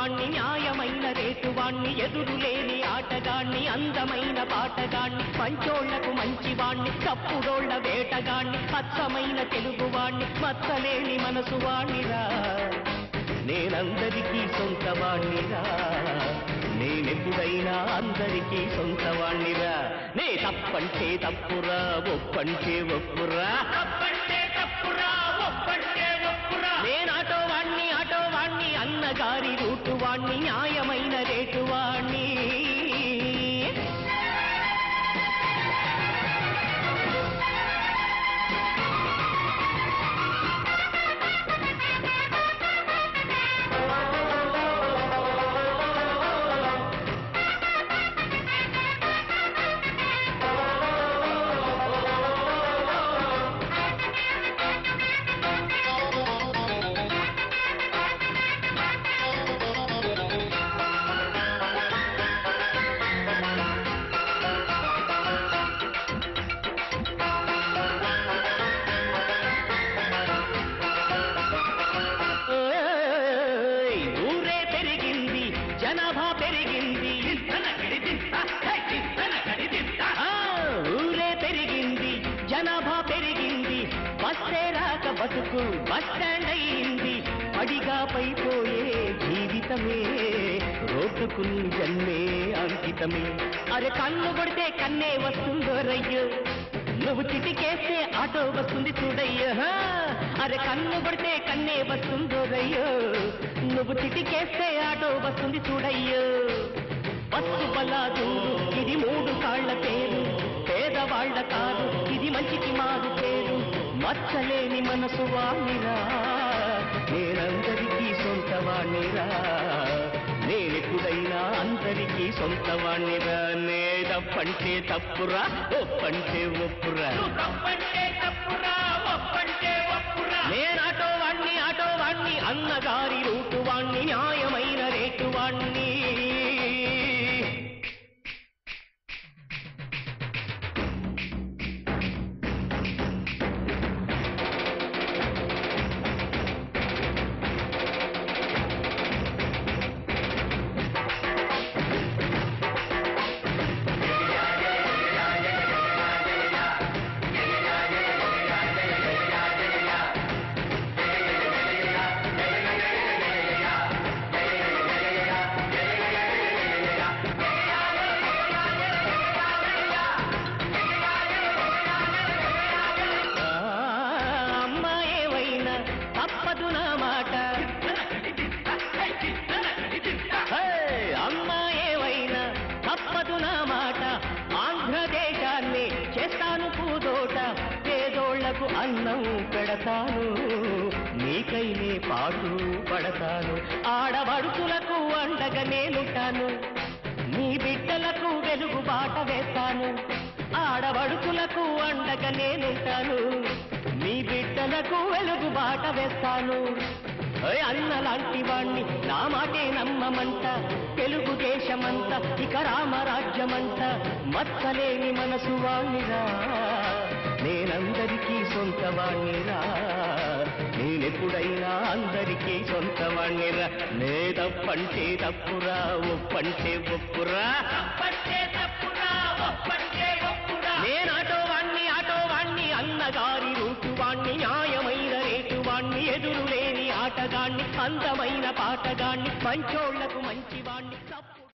వాణ్ణి న్యాయమైన రేటు వాణ్ణి ఎదురులేని ఆటగాణ్ణి అందమైన పాటగాణ్ణి పంచోళ్లకు మంచి వాణ్ణి తప్పుడోళ్ల వేటగాణ్ణి అచ్చమైన తెలుగు వాణ్ణి మచ్చలేని మనసు వాణ్ణిరా నేనందరికీ సొంత వాణ్ణిరా నేనెప్పుడైనా అందరికీ సొంత వాణ్ణిరా నే తప్పంటే తప్పురా ఒప్పంటే ఒప్పురా తప్పంటే తప్పురా ఒప్పంటే ఒప్పురా నేనాటో వాణ్ణి ఆటో వాణ్ణి అన్నగారి రూటు వాణ్ణి న్యాయమైన రేటు వాణ్ణి ఓయ్, ఊరే పెరిగింది జనాభా పెరిగింది ఆ, ఊరే పెరిగింది జనాభా పెరిగింది బస్సే రాక బతుకు బస్ స్టాండ్ అయింది పడిగా పైపోయే జీవితమే రోడ్డుకు నీ జన్మే అంకితమే అరే కన్ను కొడితే కన్నే వస్తుందో రయ్యో నువ్వు చిటికేస్తే ఆటో వస్తుంది చూడయ్యో హా. అరే కన్ను కొడితే కన్నే వస్తుందో రయ్యో నువ్వు చిటికేస్తే ఆటో వస్తుంది చూడయ్యో బస్సు బలాదు ఇది మూడు కాళ్ల పేరు పేదవాళ్ల కాదు ఇది మంచికి మారు పేరు మచ్చలేని మనసు వాణిరా నేనందరికీ సొంత వాణిరా నేనెప్పుడైనా అందరికీ సొంత వాణ్ణిరా నేదప్పంటే తప్పురా ఒప్పంటే ఒప్పురా నేనాటో వాణ్ణి ఆటో వాణ్ణి అన్నగారి రూటు వాణ్ణి న్యాయమైన రేటు వాణ్ణి ఆ, అమ్మ ఏవైనా తప్పదు నా మాట హే, అమ్మ ఏవైనా తప్పదు నా మాట ఆంధ్రదేశాన్ని చేస్తాను పూదోట పేదోళ్లకు అన్నం పెడతాను నీకైనే పాటు పడతాను ఆడబడుకులకు అండగా నేనుంటాను నీ బిడ్డలకు వెలుగు బాట వేస్తాను ఆడబడుకులకు అండగా నేనుంటాను నీ బిడ్డలకు వెలుగు బాట వేస్తాను ఓయ్ అన్న లాంటి వాణ్ణి నా మాటే నమ్మమంట తెలుగుదేశమంత ఇక రామరాజ్యమంట మచ్చలేని మనసు వాణ్ణిరా నేనందరికీ సొంత వాణ్ణిరా నేనెప్పుడైనా అందరికీ సొంత వాణ్ణిరా నే తప్పంటే తప్పురా ఒప్పంటే ఒప్పురా నేనాటో వాణ్ణి ఆటో వాణ్ణి అన్నగారి రూటు వాణ్ణి న్యాయమైన రేటు వాణ్ణి ఎదురులేని ఆటగాణ్ణి అందమైన పాటగాణ్ణి మంచోళ్లకు మంచివా